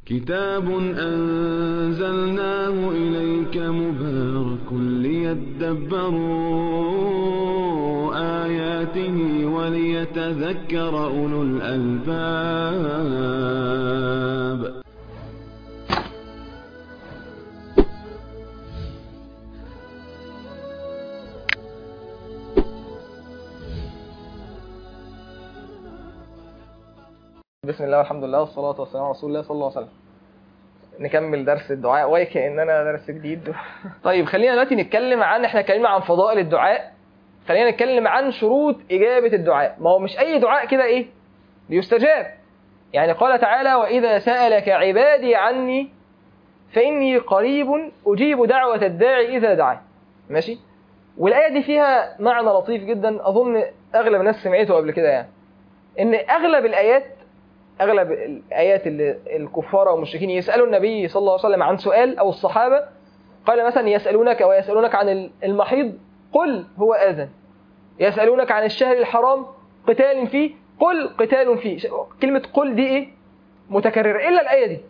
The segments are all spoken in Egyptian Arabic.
كتاب أنزلناه إليك مبارك ليدبروا آياته وليتذكر أولو الألباب بسم الله والحمد لله والصلاة والسلام على رسول الله صلى الله عليه وسلم نكمل درس الدعاء وكأننا درس جديد طيب خلينا دلوقتي نتكلم عن احنا اتكلمنا عن فضائل الدعاء خلينا نتكلم عن شروط إجابة الدعاء ما هو مش أي دعاء كده إيه بيستجاب يعني قال تعالى وإذا سألك عبادي عني فإني قريب أجيب دعوة الداعي إذا دعا ماشي والآية دي فيها معنى لطيف جدا أظن أغلب الناس سمعته قبل كده يعني إن أغلب الآيات اغلب الايات اللي الكفار والمشركين يسالوا النبي صلى الله عليه وسلم عن سؤال او الصحابه قال مثلا يسالونك ويسالونك عن المحيض قل هو اذى يسالونك عن الشهر الحرام قتال فيه قل قتال فيه كلمه قل دي ايه متكرره الا الايه دي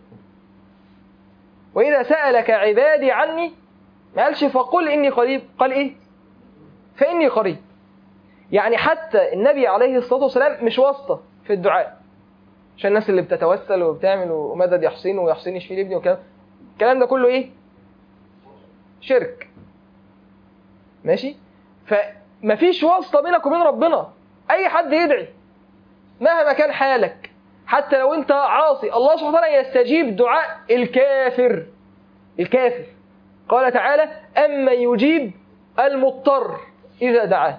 واذا سالك عبادي عني ما قالش فقل اني قريب قال ايه فاني قريب يعني حتى النبي عليه الصلاه والسلام مش واسطه في الدعاء عشان الناس اللي بتتوسل وبتعمل ومدد يا حسين ويا حسين يشفي لي ابني والكلام الكلام ده كله ايه شرك ماشي فمفيش واسطه بينك وبين ربنا اي حد يدعي مهما كان حالك حتى لو انت عاصي الله سبحانه وتعالى يستجيب دعاء الكافر الكافر قال تعالى اما يجيب المضطر اذا دعاه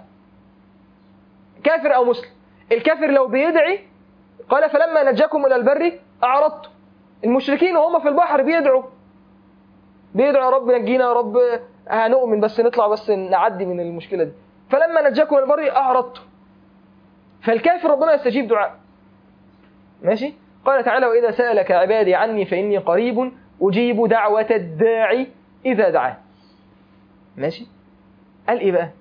كافر او مسلم الكافر لو بيدعي قال فلما نجاكم الى البر اعرضتم المشركين وهم في البحر بيدعوا بيدعوا يا رب نجينا يا رب هنؤمن بس نطلع بس نعدي من المشكله دي فلما نجاكم الى البر اعرضتم فالكافر ربنا يستجيب دعاء ماشي قال تعالى واذا سالك عبادي عني فاني قريب اجيب دعوه الداعي اذا دعاه ماشي قال ايه بقى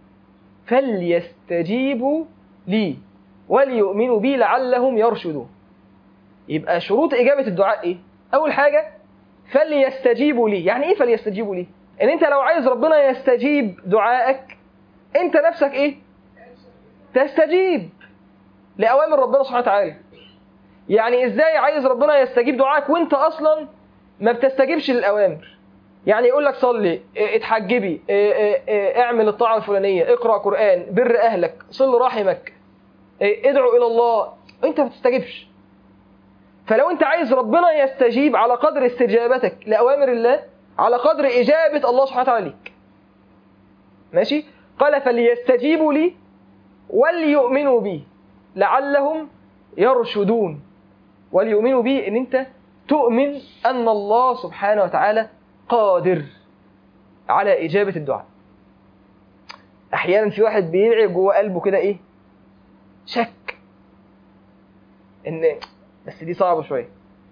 فليستجيبوا لي وليؤمنوا بي لعلهم يرشدون يبقى شروط إجابة الدعاء إيه؟ أول حاجة فليستجيبوا لي يعني إيه فليستجيبوا لي؟ إن أنت لو عايز ربنا يستجيب دعائك أنت نفسك إيه؟ تستجيب لأوامر ربنا سبحانه وتعالى يعني إزاي عايز ربنا يستجيب دعائك وأنت أصلا ما بتستجيبش للأوامر يعني يقول لك صلي اتحجبي اعمل الطاعة الفلانية اقرأ قرآن بر أهلك صل رحمك ادعو الى الله انت ما بتستجيبش فلو انت عايز ربنا يستجيب على قدر استجابتك لاوامر الله على قدر اجابه الله سبحانه وتعالى ليك ماشي قال فليستجيبوا لي وليؤمنوا بي لعلهم يرشدون وليؤمنوا بي ان انت تؤمن ان الله سبحانه وتعالى قادر على اجابه الدعاء احيانا في واحد بيدعي جوه قلبه كده ايه شك ان بس دي صعبه شويه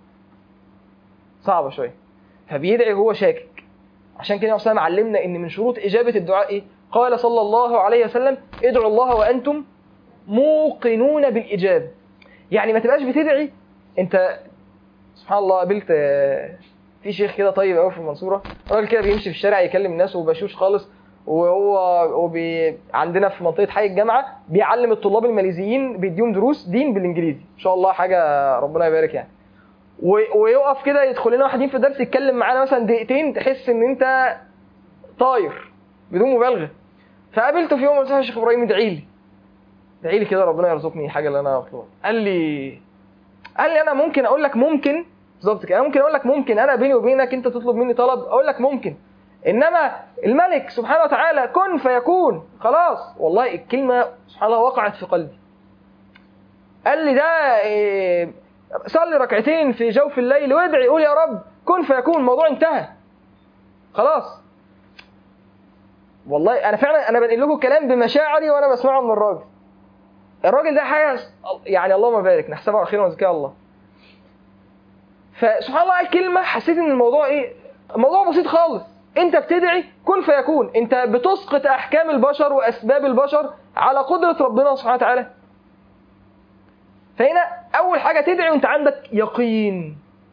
صعبه شويه فبيدعي وهو شاكك عشان كده النبي علمنا ان من شروط اجابه الدعاء ايه قال صلى الله عليه وسلم ادعوا الله وانتم موقنون بالاجابه يعني ما تبقاش بتدعي انت سبحان الله قابلت في شيخ كده طيب قوي في المنصوره راجل كده بيمشي في الشارع يكلم الناس وبشوش خالص وهو وبي... عندنا في منطقه حي الجامعه بيعلم الطلاب الماليزيين بيديهم دروس دين بالانجليزي ان شاء الله حاجه ربنا يبارك يعني و... ويقف كده يدخل لنا واحدين في الدرس يتكلم معانا مثلا دقيقتين تحس ان انت طاير بدون مبالغه فقابلته في يوم قلت له يا شيخ ابراهيم ادعي لي ادعي لي كده ربنا يرزقني الحاجه اللي انا اطلبها قال لي قال لي انا ممكن اقول لك ممكن بالظبط كده انا ممكن اقول لك ممكن انا بيني وبينك انت تطلب مني طلب اقول لك ممكن انما الملك سبحانه وتعالى كن فيكون خلاص والله الكلمه سبحان الله وقعت في قلبي قال لي ده إيه صلي ركعتين في جوف الليل وادعي قول يا رب كن فيكون الموضوع انتهى خلاص والله انا فعلا انا بنقل لكم الكلام بمشاعري وانا بسمعه من الراجل الراجل ده حاجه يعني اللهم بارك نحسبها على خير وزكاه الله فسبحان الله الكلمه حسيت ان الموضوع ايه الموضوع بسيط خالص انت بتدعي كن فيكون انت بتسقط احكام البشر واسباب البشر على قدره ربنا سبحانه وتعالى فهنا اول حاجه تدعي وانت عندك يقين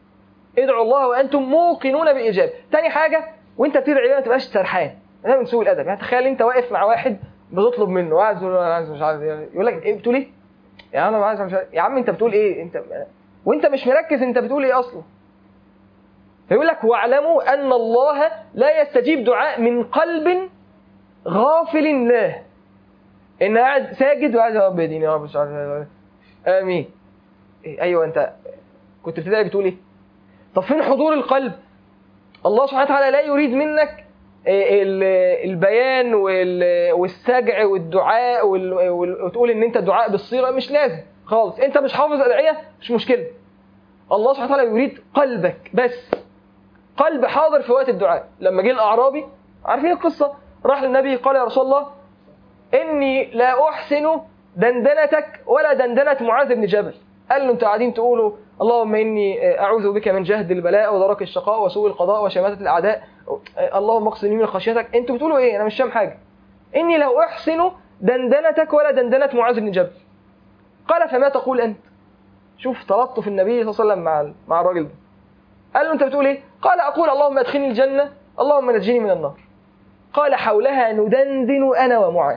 ادعوا الله وانتم موقنون بالاجابه تاني حاجه وانت بتدعي ما تبقاش سرحان ده من سوء الادب يعني تخيل انت واقف مع واحد بتطلب منه وعايز تقول له انا عايز مش عايز يقول لك ايه بتقول ايه يا عم انا عايز مش عايز. يا عم انت بتقول ايه انت وانت مش مركز انت بتقول ايه اصلا فيقول لك واعلموا ان الله لا يستجيب دعاء من قلب غافل له ان قاعد ساجد وقاعد يا رب يهديني يا رب مش عارف امين إيه ايوه انت كنت بتدعي بتقول ايه طب فين حضور القلب الله سبحانه وتعالى لا يريد منك إيه ال- البيان وال- والسجع والدعاء وال- وال- وتقول ان انت الدعاء بالصيغه مش لازم خالص انت مش حافظ ادعيه مش مشكله الله سبحانه وتعالى يريد قلبك بس قلب حاضر في وقت الدعاء لما جه الاعرابي عارفين القصه راح للنبي قال يا رسول الله اني لا احسن دندنتك ولا دندنه معاذ بن جبل قال له انتوا قاعدين تقولوا اللهم اني اعوذ بك من جهد البلاء ودرك الشقاء وسوء القضاء وشماتة الاعداء اللهم اقسمني من خشيتك انتوا بتقولوا ايه انا مش فاهم حاجه اني لا احسن دندنتك ولا دندنه معاذ بن جبل قال فما تقول انت شوف تلطف النبي صلى الله عليه وسلم مع مع الراجل ده قال له انت بتقول ايه قال اقول اللهم ادخلني الجنه اللهم نجني من النار قال حولها ندندن انا ومعاذ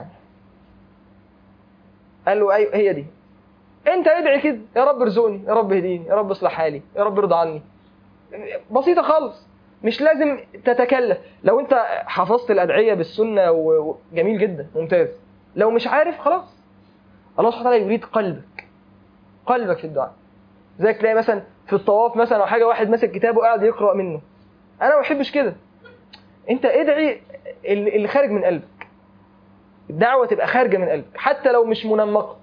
قال له ايوه هي دي انت ادعي كده يا رب ارزقني يا رب اهديني يا رب اصلح حالي يا رب ارضى عني بسيطه خالص مش لازم تتكلف لو انت حفظت الادعيه بالسنه و- وجميل جدا ممتاز لو مش عارف خلاص الله سبحانه وتعالى يريد قلبك قلبك في الدعاء زي تلاقي مثلا في الطواف مثلا او حاجه واحد ماسك كتاب وقاعد يقرا منه انا ما بحبش كده انت ادعي اللي اللي خارج من قلبك الدعوه تبقى خارجه من قلبك حتى لو مش منمقه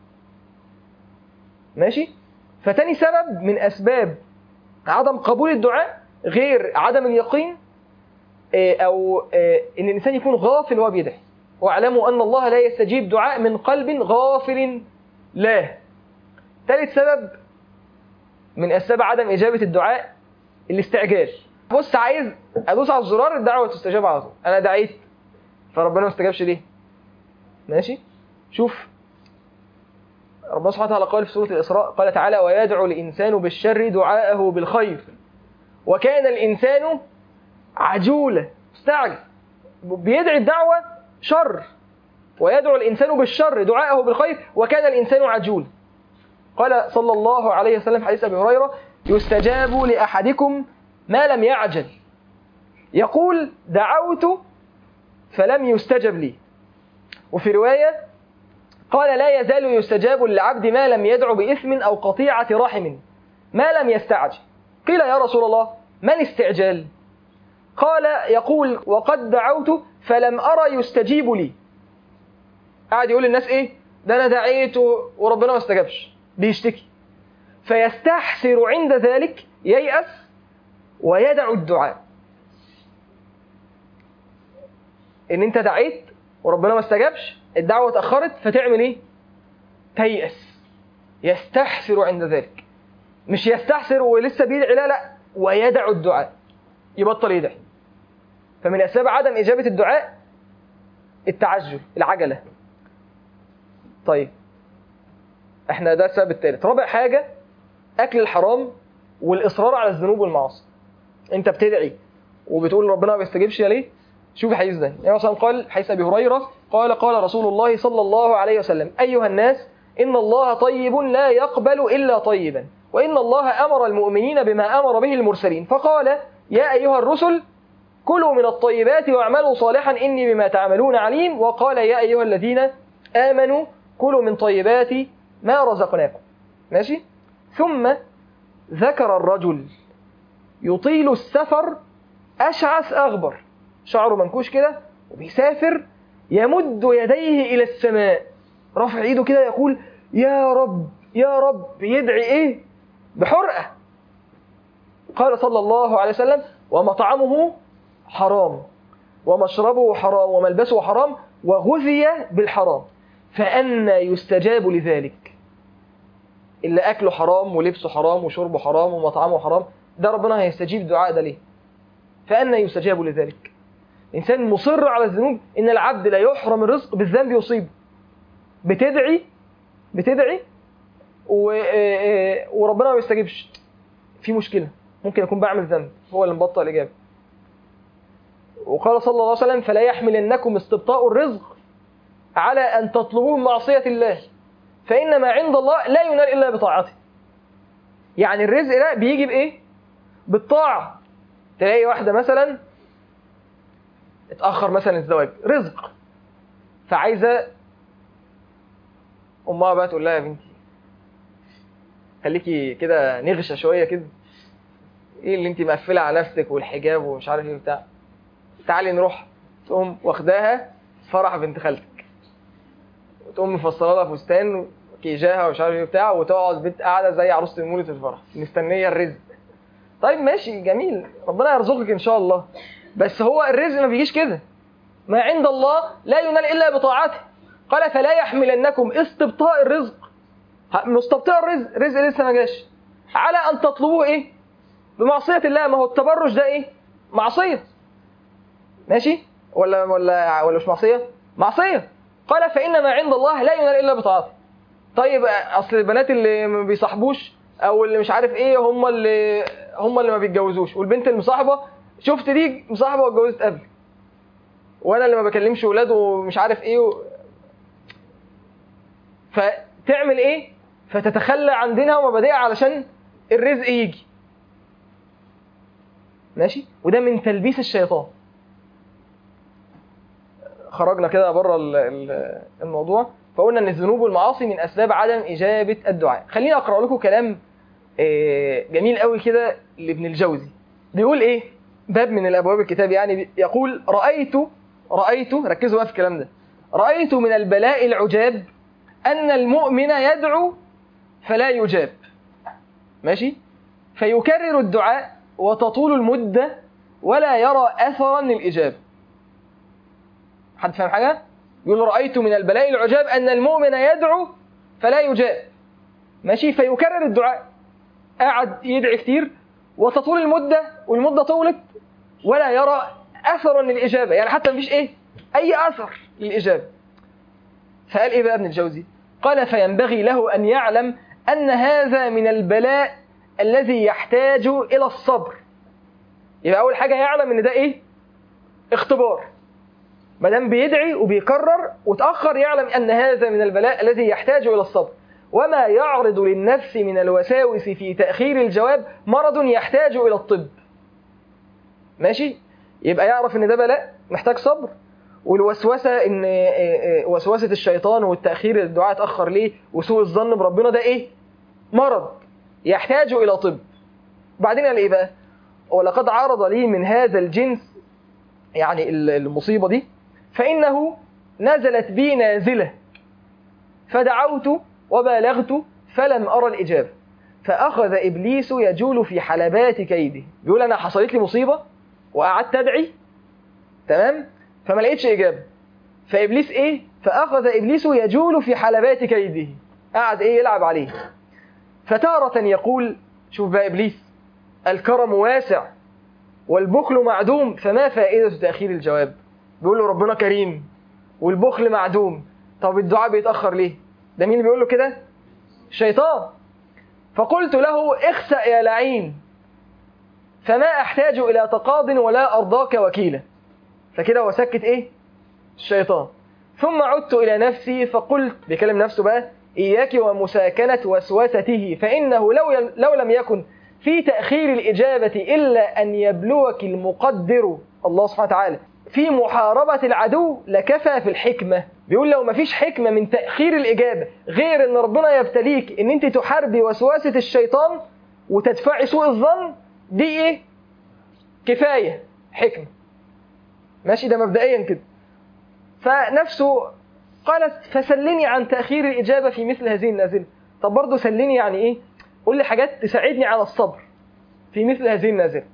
ماشي فتاني سبب من اسباب عدم قبول الدعاء غير عدم اليقين آه، او آه، ان الانسان يكون غافل وهو بيدعي واعلموا ان الله لا يستجيب دعاء من قلب غافل لا ثالث سبب من اسباب عدم اجابه الدعاء الاستعجال بص عايز ادوس على الزرار الدعوه تستجاب على طول انا دعيت فربنا ما استجابش ليه ماشي شوف ربنا سبحانه وتعالى قال في سورة الإسراء قال تعالى ويدعو الإنسان بالشر دعاءه بالخير وكان الإنسان عجولا مستعجل بيدعي الدعوة شر ويدعو الإنسان بالشر دعاءه بالخير وكان الإنسان عجولا قال صلى الله عليه وسلم حديث أبي هريرة يستجاب لأحدكم ما لم يعجل يقول دعوت فلم يستجب لي وفي رواية قال لا يزال يستجاب للعبد ما لم يدع بإثم أو قطيعة رحم ما لم يستعجل قيل يا رسول الله ما الاستعجال قال يقول وقد دعوت فلم أرى يستجيب لي قاعد يقول للناس إيه ده أنا دعيت و- وربنا ما استجابش بيشتكي فيستحسر عند ذلك ييأس ويدع الدعاء ان انت دعيت وربنا ما استجابش الدعوه اتاخرت فتعمل ايه تيأس يستحسر عند ذلك مش يستحسر ولسه بيدعي لا لا ويدع الدعاء يبطل يدعي فمن اسباب عدم اجابه الدعاء التعجل العجله طيب احنا ده السبب الثالث رابع حاجه اكل الحرام والاصرار على الذنوب والمعاصي انت بتدعي وبتقول ربنا ما بيستجيبش ليه شوف الحديث ده النبي صلى الله عليه وسلم قال حديث ابي هريره قال قال رسول الله صلى الله عليه وسلم ايها الناس ان الله طيب لا يقبل الا طيبا وان الله امر المؤمنين بما امر به المرسلين فقال يا ايها الرسل كلوا من الطيبات واعملوا صالحا اني بما تعملون عليم وقال يا ايها الذين امنوا كلوا من طيبات ما رزقناكم ماشي ثم ذكر الرجل يطيل السفر اشعث اغبر شعره منكوش كده وبيسافر يمد يديه الى السماء رافع ايده كده يقول يا رب يا رب يدعي ايه بحرقه قال صلى الله عليه وسلم ومطعمه حرام ومشربه حرام وملبسه حرام وغذي بالحرام فأنا يستجاب لذلك اللي أكله حرام ولبسه حرام وشربه حرام ومطعمه حرام ده ربنا هيستجيب الدعاء ده ليه فأنا يستجاب لذلك إنسان مصر على الذنوب إن العبد لا يحرم الرزق بالذنب يصيبه بتدعي بتدعي و... وربنا ما بيستجيبش في مشكلة ممكن اكون بعمل ذنب هو اللي مبطئ الاجابه وقال صلى الله عليه وسلم فلا يحملنكم استبطاء الرزق على ان تطلبوه من معصيه الله فان ما عند الله لا ينال الا بطاعته يعني الرزق ده بيجي بايه بالطاعه تلاقي واحده مثلا اتاخر مثلا الزواج رزق فعايزه امها بقى تقول لها يا بنتي خليكي كده نغشه شويه كده ايه اللي انت مقفله على نفسك والحجاب ومش عارف ايه بتاع تعالي نروح تقوم واخداها فرح بنت خالتك وتقوم مفصله لها فستان كيجاها ومش عارف ايه بتاع وتقعد بنت قاعده زي عروسه المولد في الفرح مستنيه الرزق طيب ماشي جميل ربنا يرزقك ان شاء الله بس هو الرزق ما بيجيش كده ما عند الله لا ينال الا بطاعته قال فلا يحملنكم استبطاء الرزق مستبطئ الرزق رزق لسه ما جاش على ان تطلبوه ايه بمعصيه الله ما هو التبرج ده ايه معصيه ماشي ولا ولا ولا مش معصيه معصيه قال فان ما عند الله لا ينال الا بطاعته طيب اصل البنات اللي ما بيصاحبوش او اللي مش عارف ايه هم اللي هم اللي ما بيتجوزوش والبنت المصاحبه شفت دي مصاحبه واتجوزت قبل وانا اللي ما بكلمش ولاد ومش عارف ايه و... فتعمل ايه فتتخلى عن دينها ومبادئها علشان الرزق يجي ماشي وده من تلبيس الشيطان خرجنا كده بره الموضوع فقلنا ان الذنوب والمعاصي من اسباب عدم اجابه الدعاء خليني اقرا لكم كلام جميل قوي كده لابن الجوزي بيقول ايه باب من الابواب الكتاب يعني يقول رايت رايت ركزوا بقى في الكلام ده رايت من البلاء العجاب ان المؤمن يدعو فلا يجاب ماشي فيكرر الدعاء وتطول المده ولا يرى اثرا للاجابه حد فاهم حاجه يقول رأيت من البلاء العجاب أن المؤمن يدعو فلا يجاب ماشي فيكرر الدعاء قاعد يدعي كتير وتطول المدة والمدة طولت ولا يرى أثرا للإجابة يعني حتى مفيش إيه أي أثر للإجابة فقال إيه بقى ابن الجوزي قال فينبغي له أن يعلم أن هذا من البلاء الذي يحتاج إلى الصبر يبقى أول حاجة يعلم إن ده إيه اختبار ما دام بيدعي وبيكرر وتاخر يعلم ان هذا من البلاء الذي يحتاج الى الصبر وما يعرض للنفس من الوساوس في تاخير الجواب مرض يحتاج الى الطب ماشي يبقى يعرف ان ده بلاء محتاج صبر والوسوسه ان وسوسه الشيطان والتاخير الدعاء اتاخر ليه وسوء الظن بربنا ده ايه مرض يحتاج الى طب بعدين قال ايه بقى ولقد عرض لي من هذا الجنس يعني المصيبه دي فإنه نزلت بي نازلة فدعوت وبالغت فلم أرى الإجابة فأخذ إبليس يجول في حلبات كيده بيقول أنا حصلت لي مصيبة وقعدت أدعي تمام فما لقيتش إجابة فإبليس إيه فأخذ إبليس يجول في حلبات كيده قعد إيه يلعب عليه فتارة يقول شوف بقى إبليس الكرم واسع والبخل معدوم فما فائدة تأخير الجواب بيقول له ربنا كريم والبخل معدوم طب الدعاء بيتأخر ليه ده مين اللي بيقول له كده الشيطان فقلت له اخسأ يا لعين فما أحتاج إلى تقاض ولا أرضاك وكيلا فكده وسكت إيه الشيطان ثم عدت إلى نفسي فقلت بيكلم نفسه بقى إياك ومساكنة وسوسته فإنه لو, لو لم يكن في تأخير الإجابة إلا أن يبلوك المقدر الله سبحانه وتعالى في محاربة العدو لكفى في الحكمة بيقول لو مفيش حكمة من تأخير الإجابة غير أن ربنا يبتليك أن أنت تحاربي وسواسة الشيطان وتدفعي سوء الظن دي إيه؟ كفاية حكمة ماشي ده مبدئيا كده فنفسه قالت فسلني عن تأخير الإجابة في مثل هذه النازلة طب برضه سلني يعني إيه؟ قول لي حاجات تساعدني على الصبر في مثل هذه النازلة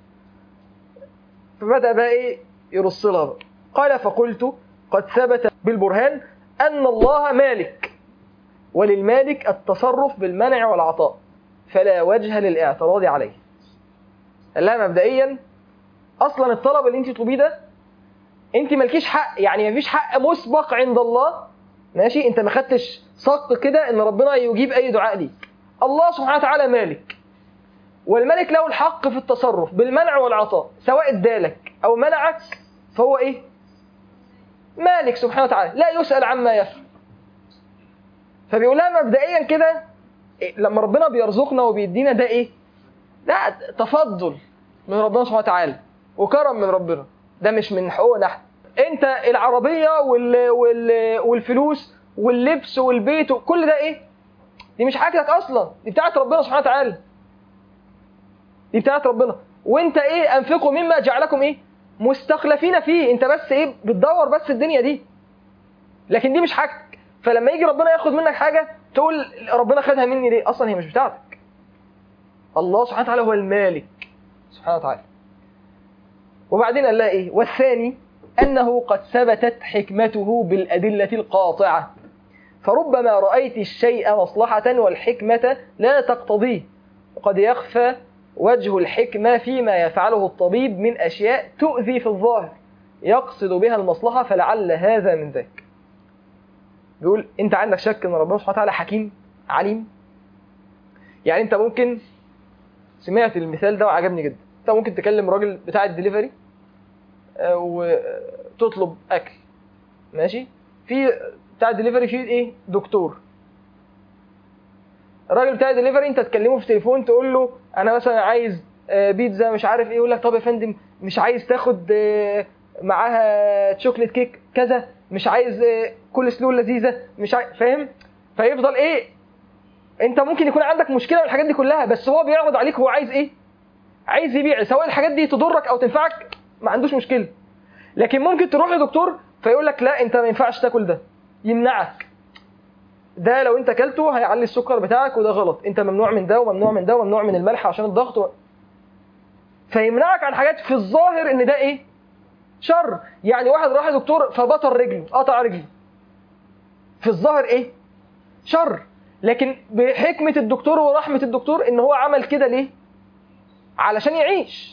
فبدأ بقى إيه يرص لها بقى. قال فقلت قد ثبت بالبرهان أن الله مالك وللمالك التصرف بالمنع والعطاء فلا وجه للاعتراض عليه قال لها مبدئيا اصلا الطلب اللي انت تطلبيه ده انت مالكيش حق يعني مفيش حق مسبق عند الله ماشي انت ما خدتش صك كده ان ربنا يجيب اي دعاء ليك الله سبحانه وتعالى مالك والملك له الحق في التصرف بالمنع والعطاء سواء ادالك او منعك فهو ايه مالك سبحانه وتعالى لا يسأل عما يفعل فبيقولها مبدئيا كده إيه، لما ربنا بيرزقنا وبيدينا ده ايه ده تفضل من ربنا سبحانه وتعالى وكرم من ربنا ده مش من حقوقنا احنا انت العربيه وال... وال... والفلوس واللبس والبيت كل ده ايه دي مش حاجتك اصلا دي بتاعت ربنا سبحانه وتعالى دي بتاعت ربنا وانت ايه انفقوا مما جعلكم ايه مستخلفين فيه انت بس ايه بتدور بس الدنيا دي لكن دي مش حاجتك فلما يجي ربنا ياخد منك حاجه تقول ربنا خدها مني ليه اصلا هي مش بتاعتك الله سبحانه وتعالى هو المالك سبحانه وتعالى وبعدين قال لها ايه والثاني انه قد ثبتت حكمته بالادله القاطعه فربما رايت الشيء مصلحه والحكمه لا تقتضيه وقد يخفى وجه الحكمه فيما يفعله الطبيب من اشياء تؤذي في الظاهر يقصد بها المصلحه فلعل هذا من ذاك بيقول انت عندك شك ان ربنا سبحانه وتعالى حكيم عليم يعني انت ممكن سمعت المثال ده وعجبني جدا انت ممكن تكلم راجل بتاع الدليفري آه، وتطلب اكل ماشي في بتاع الدليفري فيه ايه دكتور الراجل بتاع الدليفري انت تكلمه في تليفون تقول له انا مثلا عايز آه، بيتزا مش عارف ايه يقول لك طب يا فندم مش عايز تاخد آه، معاها تشوكليت كيك كذا مش عايز آه، كل سلول لذيذه مش عايز فاهم فيفضل ايه انت ممكن يكون عندك مشكله من الحاجات دي كلها بس هو بيعرض عليك هو عايز ايه عايز يبيع سواء الحاجات دي تضرك او تنفعك ما عندوش مشكله لكن ممكن تروح لدكتور فيقول لك لا انت ما ينفعش تاكل ده يمنعك ده لو انت اكلته هيعلي السكر بتاعك وده غلط انت ممنوع من ده وممنوع من ده وممنوع من الملح عشان الضغط و... فيمنعك عن حاجات في الظاهر ان ده ايه شر يعني واحد راح لدكتور فبطر رجله قطع رجله في الظاهر ايه شر لكن بحكمة الدكتور ورحمة الدكتور ان هو عمل كده ليه علشان يعيش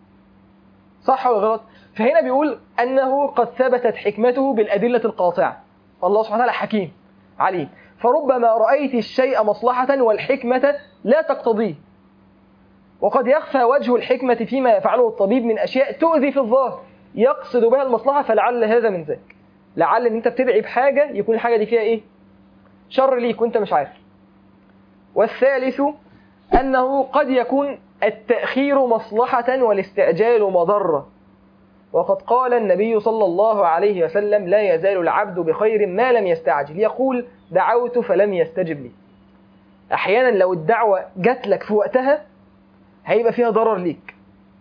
صح ولا غلط فهنا بيقول انه قد ثبتت حكمته بالادله القاطعه فالله سبحانه وتعالى حكيم عليم فربما رايت الشيء مصلحه والحكمه لا تقتضيه وقد يخفى وجه الحكمه فيما يفعله الطبيب من اشياء تؤذي في الظاهر يقصد بها المصلحه فلعل هذا من ذاك لعل ان انت بتدعي بحاجه يكون الحاجه دي فيها ايه شر ليك وانت مش عارف والثالث انه قد يكون التاخير مصلحه والاستعجال مضره وقد قال النبي صلى الله عليه وسلم لا يزال العبد بخير ما لم يستعجل يقول دعوت فلم يستجب لي احيانا لو الدعوه جات لك في وقتها هيبقى فيها ضرر ليك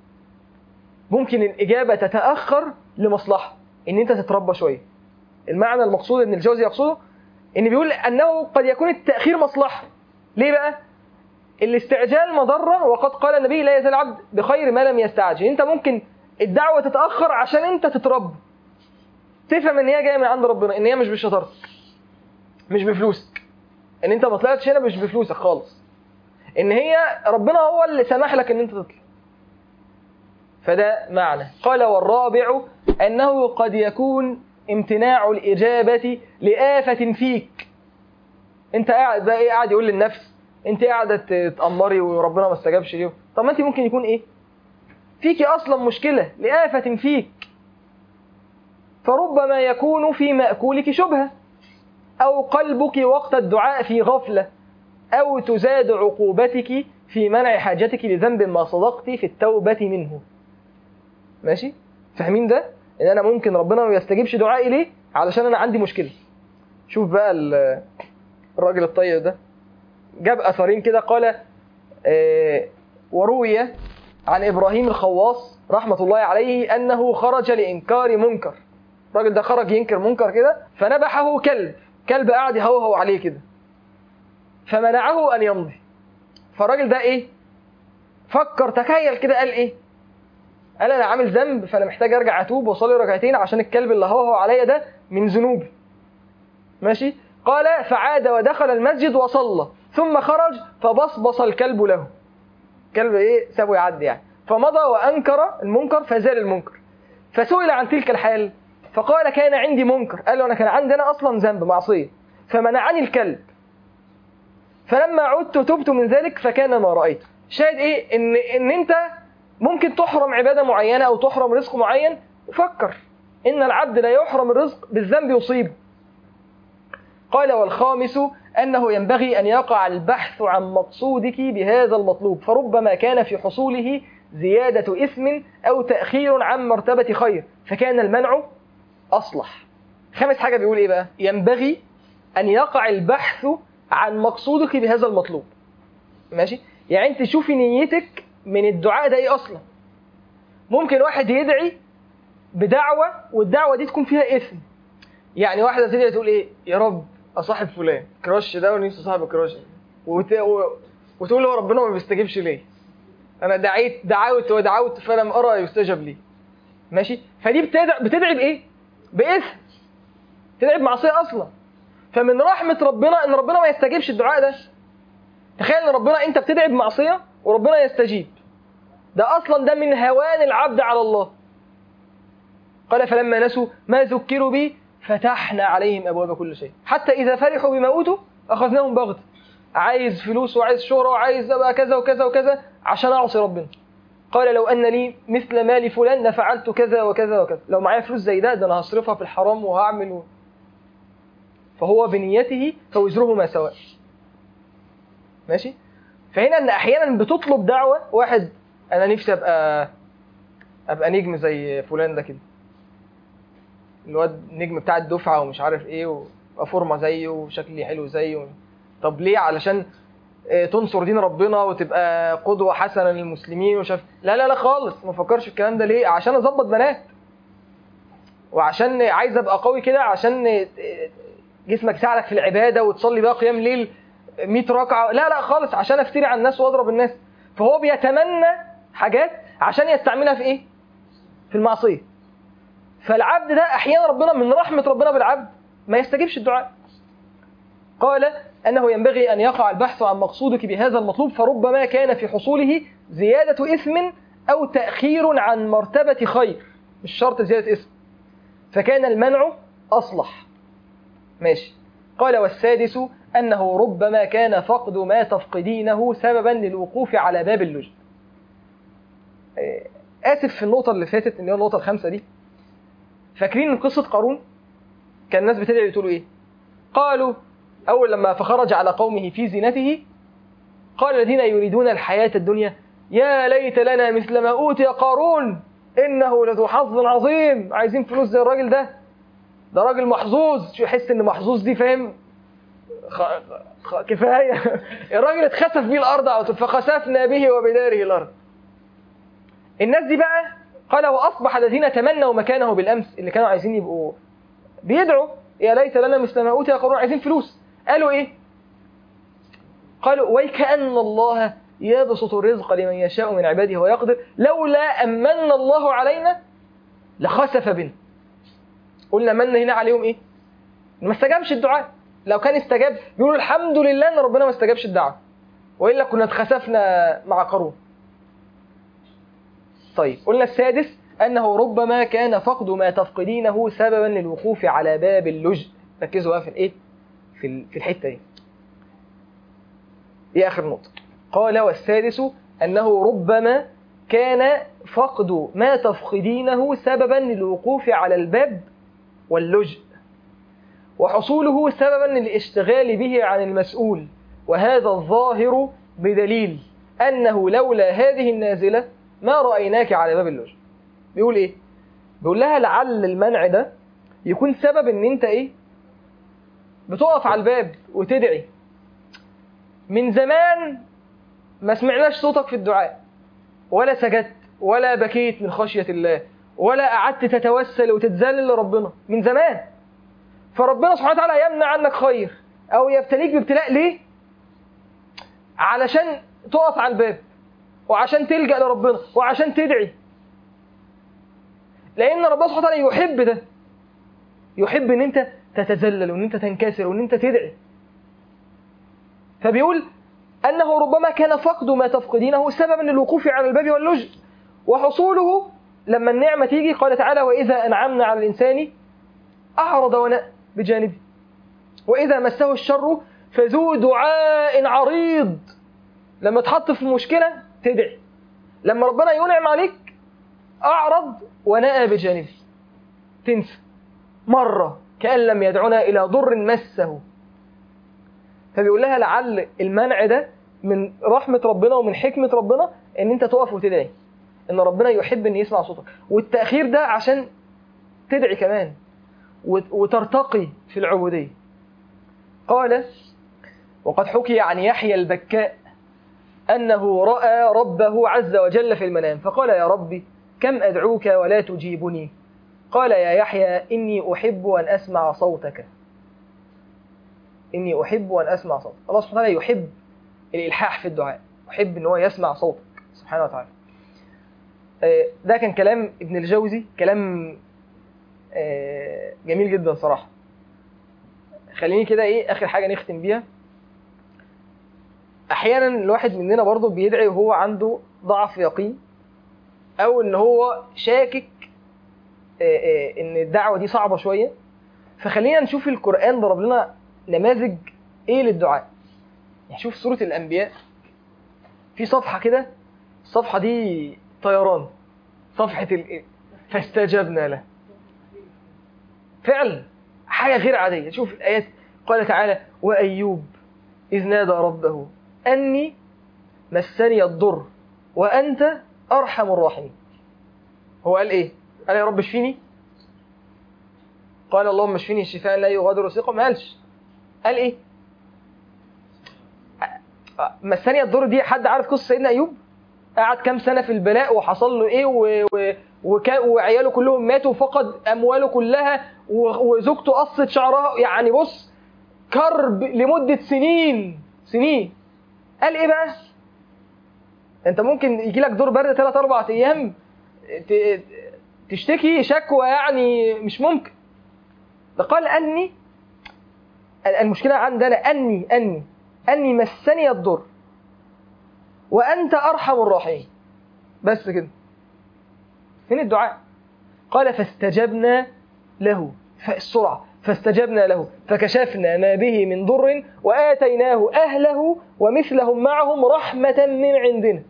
ممكن الاجابه تتاخر لمصلحه ان انت تتربى شويه المعنى المقصود ان الجوزي يقصده ان بيقول انه قد يكون التاخير مصلحه ليه بقى الاستعجال مضره وقد قال النبي لا يزال العبد بخير ما لم يستعجل انت ممكن الدعوه تتاخر عشان انت تتربى تفهم ان هي جايه من عند ربنا ان هي مش بشطارتك مش بفلوسك ان انت ما طلعتش هنا مش بفلوسك خالص ان هي ربنا هو اللي سمح لك ان انت تطلع فده معنى قال والرابع انه قد يكون امتناع الاجابه لافه فيك انت قاعد بقى ايه قاعد يقول للنفس انت قاعده تتامري وربنا ما استجابش ليه طب ما انت ممكن يكون ايه فيك اصلا مشكله لافه فيك فربما يكون في ماكولك شبهه او قلبك وقت الدعاء في غفله او تزاد عقوبتك في منع حاجتك لذنب ما صدقت في التوبه منه ماشي فاهمين ده ان انا ممكن ربنا ما يستجيبش دعائي ليه علشان انا عندي مشكله شوف بقى ال- الراجل الطيب ده جاب اثرين كده قال آه، وروي عن ابراهيم الخواص رحمه الله عليه انه خرج لانكار منكر الراجل ده خرج ينكر منكر كده فنبحه كلب كلب قاعد يهوهو عليه كده فمنعه ان يمضي فالراجل ده ايه فكر تخيل كده قال ايه قال انا عامل ذنب فانا محتاج ارجع اتوب واصلي ركعتين عشان الكلب اللي هوهو عليا ده من ذنوبي ماشي قال فعاد ودخل المسجد وصلى ثم خرج فبصبص الكلب له كلب ايه سابه يعدي يعني فمضى وانكر المنكر فزال المنكر فسئل عن تلك الحال فقال كان عندي منكر قال له انا كان عندي انا اصلا ذنب معصيه فمنعني الكلب فلما عدت تبت من ذلك فكان ما رايت شاهد ايه ان ان انت ممكن تحرم عباده معينه او تحرم رزق معين فكر ان العبد لا يحرم الرزق بالذنب يصيب قال والخامس انه ينبغي ان يقع البحث عن مقصودك بهذا المطلوب فربما كان في حصوله زياده اثم او تاخير عن مرتبه خير فكان المنع اصلح خامس حاجه بيقول ايه بقى ينبغي ان يقع البحث عن مقصودك بهذا المطلوب ماشي يعني انت شوفي نيتك من الدعاء ده ايه اصلا ممكن واحد يدعي بدعوه والدعوه دي تكون فيها اثم يعني واحده تدعي تقول ايه يا رب اصاحب فلان كراش ده ونفسي صاحب الكراش وت... و... وتقول له ربنا ما بيستجيبش ليه انا دعيت دعوت ودعوت فلم ارى يستجب لي ماشي فدي بتدعي بتدعي بايه باثم تدعي بمعصيه اصلا فمن رحمه ربنا ان ربنا ما يستجيبش الدعاء ده تخيل ان ربنا انت بتدعي بمعصيه وربنا يستجيب ده اصلا ده من هوان العبد على الله قال فلما نسوا ما ذكروا به فتحنا عليهم ابواب كل شيء حتى اذا فرحوا بما اوتوا اخذناهم بغته عايز فلوس وعايز شهره وعايز ابقى كذا وكذا وكذا عشان اعصي ربنا قال لو ان لي مثل مال فلان لفعلت كذا وكذا وكذا لو معايا فلوس زي ده ده انا هصرفها في الحرام وهعمل و... فهو بنيته فوزرهما سواء ماشي فهنا ان احيانا بتطلب دعوه واحد انا نفسي ابقى ابقى نجم زي فلان ده كده الواد النجم بتاع الدفعه ومش عارف ايه وابقى فورمه زيه وشكلي حلو زيه طب ليه علشان آه، تنصر دين ربنا وتبقى قدوه حسنه للمسلمين وشاف لا لا لا خالص ما فكرش الكلام ده ليه عشان اظبط بنات وعشان عايز ابقى قوي كده عشان آه، جسمك يساعدك في العباده وتصلي بقى قيام ليل 100 ركعه لا لا خالص عشان افتري على الناس واضرب الناس فهو بيتمنى حاجات عشان يستعملها في ايه في المعصيه فالعبد ده احيانا ربنا من رحمه ربنا بالعبد ما يستجيبش الدعاء قال انه ينبغي ان يقع البحث عن مقصودك بهذا المطلوب فربما كان في حصوله زياده اثم او تاخير عن مرتبه خير مش شرط زياده اسم فكان المنع اصلح ماشي قال والسادس انه ربما كان فقد ما تفقدينه سببا للوقوف على باب اللجء آه، اسف في النقطه اللي فاتت اللي هي النقطه الخامسه دي فاكرين قصه قارون كان الناس بتدعي تقولوا ايه قالوا اول لما فخرج على قومه في زينته قال الذين يريدون الحياه الدنيا يا ليت لنا مثل ما اوتي قارون انه لذو حظ عظيم عايزين فلوس زي الراجل ده ده راجل محظوظ شو يحس ان محظوظ دي فاهم خ... خ... كفايه الراجل اتخسف بيه الارض على طول فخسفنا به وبداره الارض الناس دي بقى قال واصبح الذين تمنوا مكانه بالامس اللي كانوا عايزين يبقوا بيدعوا يا ليت لنا مثل ما اوتي قارون عايزين فلوس قالوا ايه قالوا ويكأن الله يبسط الرزق لمن يشاء من عباده ويقدر لولا أمن الله علينا لخسف بنا قلنا من هنا عليهم ايه ما استجابش الدعاء لو كان استجاب بيقولوا الحمد لله ان ربنا ما استجابش الدعوه والا كنا اتخسفنا مع قارون طيب قلنا السادس انه ربما كان فقد ما تفقدينه سببا للوقوف على باب اللجء ركزوا بقى في الايه في ال- في الحته دي دي اخر نقطه قال والسادس انه ربما كان فقد ما تفقدينه سببا للوقوف على الباب واللجء وحصوله سببا للاشتغال به عن المسؤول وهذا الظاهر بدليل أنه لولا هذه النازلة ما رأيناك على باب اللجء بيقول إيه؟ بيقول لها لعل المنع ده يكون سبب إن أنت إيه؟ بتقف على الباب وتدعي من زمان ما سمعناش صوتك في الدعاء ولا سجدت ولا بكيت من خشية الله ولا قعدت تتوسل وتتذلل لربنا من زمان فربنا سبحانه وتعالى يمنع عنك خير او يبتليك بابتلاء ليه علشان تقف على الباب وعشان تلجأ لربنا وعشان تدعي لان ربنا سبحانه وتعالى يحب ده يحب ان انت تتذلل وان انت تنكسر وان انت تدعي فبيقول انه ربما كان فقد ما تفقدينه سببا للوقوف على الباب واللجء وحصوله لما النعمه تيجي قال تعالى واذا انعمنا على الانسان اعرض ونأى بجانبه واذا مسه الشر فذو دعاء عريض لما تحط في مشكله تدعي لما ربنا ينعم عليك اعرض ونأى بجانبه تنسى مره كأن لم يدعنا الى ضر مسه فبيقول لها لعل المنع ده من رحمة ربنا ومن حكمة ربنا ان انت تقف وتدعي ان ربنا يحب ان يسمع صوتك والتأخير ده عشان تدعي كمان وت- وترتقي في العبودية قال وقد حكي عن يحيى البكاء أنه رأى ربه عز وجل في المنام فقال يا ربي كم أدعوك ولا تجيبني قال يا يحيى إني أحب أن أسمع صوتك إني أحب أن أسمع صوتك الله سبحانه وتعالى يحب الإلحاح في الدعاء يحب أن هو يسمع صوتك سبحانه وتعالى آه، ده كان كلام ابن الجوزي كلام آه، جميل جدا صراحة خليني كده ايه اخر حاجة نختم بيها احيانا الواحد مننا برضه بيدعي وهو عنده ضعف يقين او ان هو شاكك آه، آه، ان الدعوة دي صعبة شوية فخلينا نشوف القرآن ضرب لنا نماذج ايه للدعاء يعني شوف سورة الانبياء في صفحة كده الصفحة دي طيران صفحة ال... فاستجبنا له فعلا حاجة غير عادية شوف الآيات قال تعالى وأيوب إذ نادى ربه أني مسني الضر وأنت أرحم الراحمين هو قال إيه؟ قال يا رب اشفيني قال اللهم اشفيني شفاء لا يغادر سقما ما قالش قال إيه؟ مسني الضر دي حد عارف قصة سيدنا أيوب؟ قعد كام سنة في البلاء وحصل له إيه و... و... وكا... وعياله كلهم ماتوا وفقد أمواله كلها و... وزوجته قصت شعرها يعني بص كرب لمدة سنين سنين قال إيه بقى؟ أنت ممكن يجي لك دور برد ثلاث أربع أيام ت... تشتكي شكوى يعني مش ممكن ده قال أني المشكلة عندنا أني أني أني مسني الضر وأنت أرحم الراحمين بس كده فين الدعاء قال فاستجبنا له فالسرعة فاستجبنا له فكشفنا ما به من ضر وآتيناه أهله ومثلهم معهم رحمة من عندنا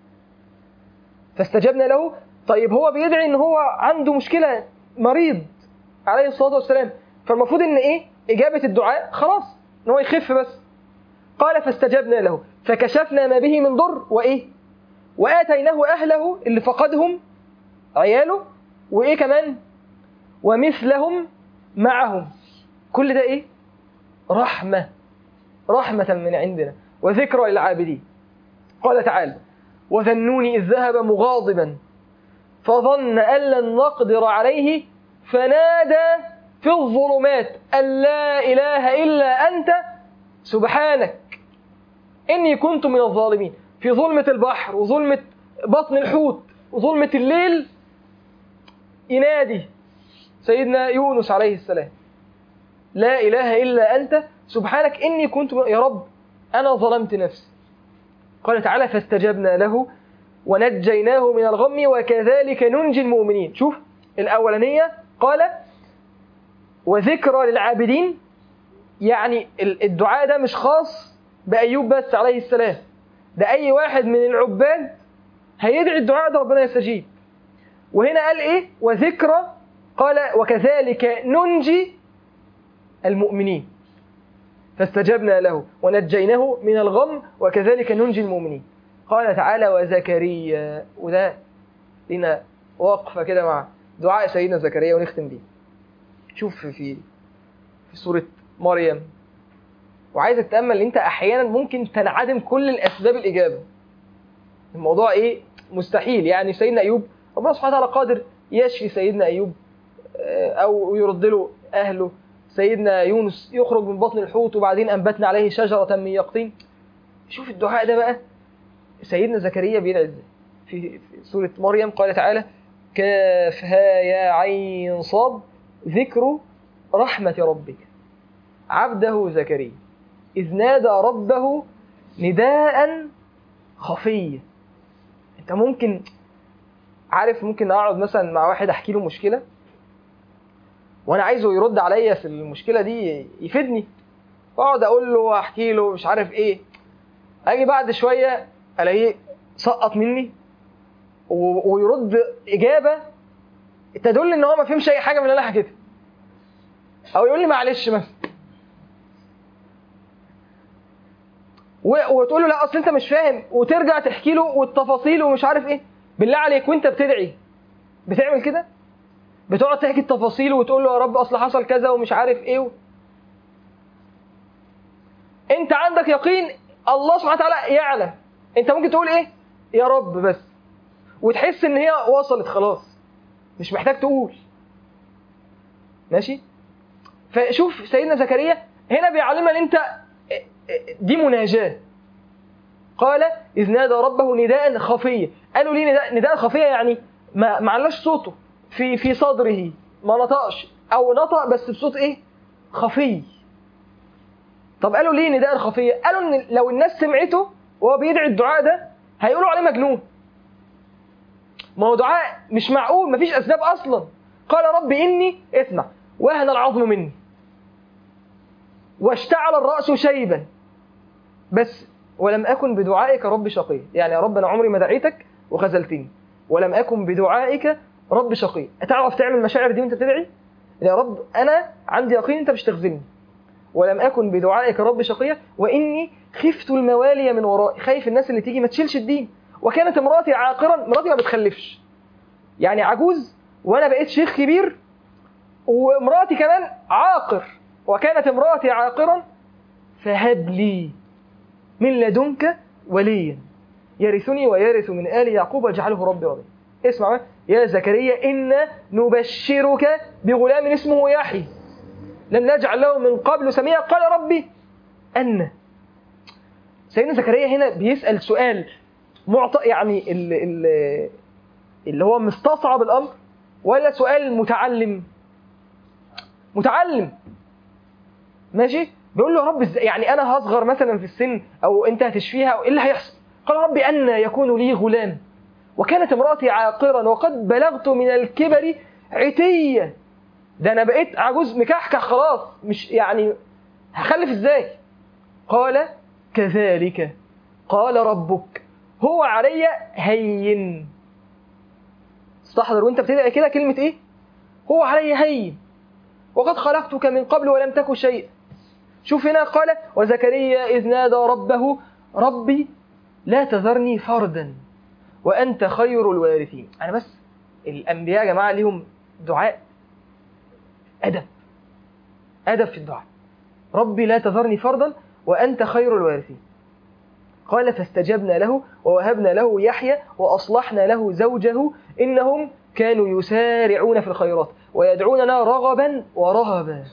فاستجبنا له طيب هو بيدعي ان هو عنده مشكلة مريض عليه الصلاة والسلام فالمفروض ان ايه اجابة الدعاء خلاص ان هو يخف بس قال فاستجبنا له فكشفنا ما به من ضر وايه واتيناه اهله اللي فقدهم عياله وايه كمان ومثلهم معهم كل ده ايه رحمه رحمه من عندنا وذكرى للعابدين قال تعالى وذنون اذ ذهب مغاضبا فظن ان لن نقدر عليه فنادى في الظلمات ان لا اله الا انت سبحانك إني كنت من الظالمين في ظلمة البحر وظلمة بطن الحوت وظلمة الليل ينادي سيدنا يونس عليه السلام لا إله إلا أنت سبحانك إني كنت من... يا رب أنا ظلمت نفسي قال تعالى فاستجبنا له ونجيناه من الغم وكذلك ننجي المؤمنين شوف الأولانية قال وذكرى للعابدين يعني الدعاء ده مش خاص بأيوب بس عليه السلام ده أي واحد من العباد هيدعي الدعاء ده ربنا يستجيب وهنا قال إيه وذكرى قال وكذلك ننجي المؤمنين فاستجبنا له ونجيناه من الغم وكذلك ننجي المؤمنين قال تعالى وزكريا وده لنا وقفة كده مع دعاء سيدنا زكريا ونختم بيه شوف في في سورة مريم وعايزك تأمل ان انت احيانا ممكن تنعدم كل الاسباب الاجابة الموضوع ايه مستحيل يعني سيدنا ايوب ربنا سبحانه وتعالى قادر يشفي سيدنا ايوب او يرد له اهله سيدنا يونس يخرج من بطن الحوت وبعدين انبتنا عليه شجرة من يقطين شوف الدعاء ده بقى سيدنا زكريا بيدعي ازاي في في سورة مريم قال تعالى كافها يا عين صاد ذكر رحمة ربك عبده زكريا إذ نادى ربه نداء خفيا أنت ممكن عارف ممكن أقعد مثلا مع واحد أحكي له مشكلة وأنا عايزه يرد عليا في المشكلة دي يفيدني وأقعد أقول له أحكي له مش عارف إيه اجي بعد شويه الاقيه سقط مني و- ويرد اجابه تدل ان هو ما فهمش اي حاجه من اللي انا حكيتها او يقول لي معلش مثلا و- وتقول له لا اصل انت مش فاهم وترجع تحكي له والتفاصيل ومش عارف ايه بالله عليك وانت بتدعي بتعمل كده بتقعد تحكي التفاصيل وتقول له يا رب اصل حصل كذا ومش عارف ايه و... انت عندك يقين الله سبحانه وتعالى يعلم انت ممكن تقول ايه يا رب بس وتحس ان هي وصلت خلاص مش محتاج تقول ماشي فشوف سيدنا زكريا هنا بيعلمنا ان انت دي مناجاه قال اذ نادى ربه نداء خفيا قالوا ليه نداء, نداء خفيا يعني ما ما علاش صوته في في صدره ما نطقش او نطق بس بصوت ايه خفي طب قالوا ليه نداء خفيا قالوا ان لو الناس سمعته وهو بيدعي الدعاء ده هيقولوا عليه مجنون ما هو دعاء مش معقول مفيش اسباب اصلا قال رب اني اسمع وهن العظم مني واشتعل الراس شيبا بس ولم اكن بدعائك رب شقي يعني يا رب انا عمري ما دعيتك وخذلتني ولم اكن بدعائك رب شقي تعرف تعمل المشاعر دي وانت بتدعي يا رب انا عندي يقين انت مش تخذلني ولم اكن بدعائك رب شقيا واني خفت الموالي من ورائي خايف الناس اللي تيجي ما تشيلش الدين وكانت امراتي عاقرا مراتي ما بتخلفش يعني عجوز وانا بقيت شيخ كبير وامراتي كمان عاقر وكانت امراتي عاقرا فهب لي من لدنك وليا يرثني ويرث من آل يعقوب واجعله ربي رضيا اسمع بقى. يا زكريا إنا نبشرك بغلام اسمه يحيى لم نجعل له من قبل سميا قال ربي أن سيدنا زكريا هنا بيسأل سؤال معطى يعني ال- ال- اللي هو مستصعب الأمر ولا سؤال متعلم متعلم ماشي بيقول له يا رب ازاي يعني انا هصغر مثلا في السن او انت هتشفيها او ايه اللي هيحصل قال رب ان يكون لي غلام وكانت امراتي عاقرا وقد بلغت من الكبر عتيه ده انا بقيت عجوز مكحكح خلاص مش يعني هخلف ازاي قال كذلك قال ربك هو علي هين استحضر وانت بتدعي كده كلمه ايه هو علي هين وقد خلقتك من قبل ولم تك شيئا شوف هنا قال وزكريا إذ نادى ربه ربي لا تذرني فردا وأنت خير الوارثين أنا بس الأنبياء يا جماعة ليهم دعاء أدب أدب في الدعاء ربي لا تذرني فردا وأنت خير الوارثين قال فاستجبنا له ووهبنا له يحيى وأصلحنا له زوجه إنهم كانوا يسارعون في الخيرات ويدعوننا رغبا ورهبا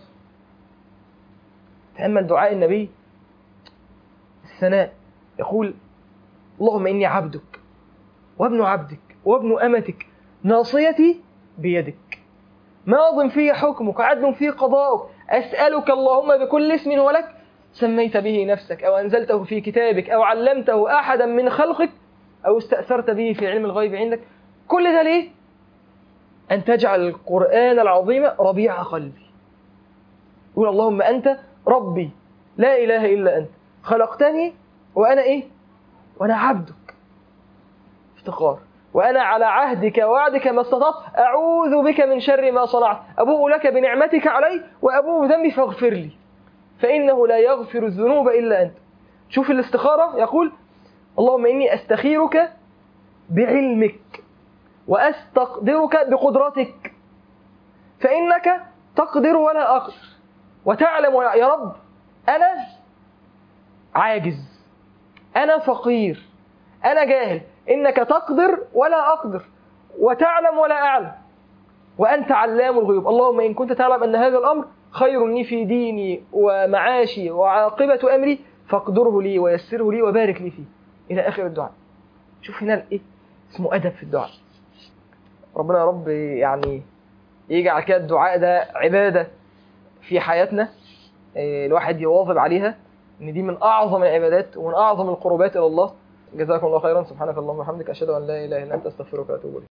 تأمل دعاء النبي الثناء يقول اللهم إني عبدك وابن عبدك وابن أمتك ناصيتي بيدك ماض في حكمك عدل في قضاؤك أسألك اللهم بكل اسم هو لك سميت به نفسك أو أنزلته في كتابك أو علمته أحدا من خلقك أو استأثرت به في علم الغيب عندك كل ده ليه؟ أن تجعل القرآن العظيم ربيع قلبي يقول اللهم أنت ربي لا إله إلا أنت خلقتني وأنا إيه؟ وأنا عبدك افتقار وأنا على عهدك ووعدك ما استطعت أعوذ بك من شر ما صنعت أبوء لك بنعمتك علي وأبوء بذنبي فاغفر لي فإنه لا يغفر الذنوب إلا أنت شوف الاستخارة يقول اللهم إني أستخيرك بعلمك وأستقدرك بقدرتك فإنك تقدر ولا أقدر وتعلم ولا يا رب أنا عاجز أنا فقير أنا جاهل إنك تقدر ولا أقدر وتعلم ولا أعلم وأنت علام الغيوب اللهم إن كنت تعلم أن هذا الأمر خير لي في ديني ومعاشي وعاقبة أمري فاقدره لي ويسره لي وبارك لي فيه إلى آخر الدعاء شوف هنا إيه اسمه أدب في الدعاء ربنا يا رب يعني يجعل كده الدعاء ده عبادة في حياتنا إيه، الواحد يواظب عليها ان دي من اعظم العبادات ومن اعظم القربات الى الله جزاكم الله خيرا سبحانك اللهم وبحمدك اشهد ان لا اله الا انت استغفرك واتوب اليك